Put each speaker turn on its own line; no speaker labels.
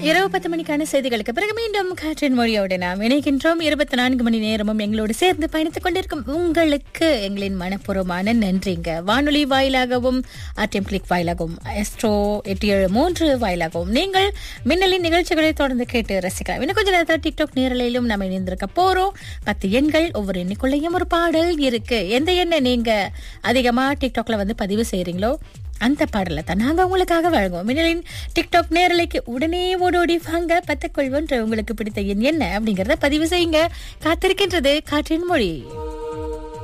இரவு பத்து மணிக்கான செய்திகளுக்கு பிறகு மீண்டும் காற்றின் மொழியோடு நாம் இணைகின்றோம் இருபத்தி நான்கு மணி நேரமும் எங்களோடு சேர்ந்து பயணித்துக் கொண்டிருக்கும் உங்களுக்கு எங்களின் மனப்பூர்வமான நன்றிங்க வானொலி வாயிலாகவும் ஆர்டிஎம் கிளிக் வாயிலாகவும் எஸ்ட்ரோ எட்டு ஏழு மூன்று வாயிலாகவும் நீங்கள் மின்னலின் நிகழ்ச்சிகளை தொடர்ந்து கேட்டு ரசிக்கலாம் இன்னும் கொஞ்ச நேரத்தில் டிக்டாக் நேரலையிலும் நம்ம இணைந்திருக்க போறோம் பத்து எண்கள் ஒவ்வொரு எண்ணுக்குள்ளேயும் ஒரு பாடல் இருக்கு எந்த எண்ணை நீங்க அதிகமா டிக்டாக்ல வந்து பதிவு செய்றீங்களோ அந்த பாடலை தான் நாங்க உங்களுக்காக வழங்குவோம் மின்னலின் டிக்டாக் நேரலைக்கு உடனே ஓடோடி வாங்க பத்துக்குள் ஒன்று உங்களுக்கு பிடித்த எண் என்ன அப்படிங்கறத பதிவு செய்யுங்க காத்திருக்கின்றது காற்றின் மொழி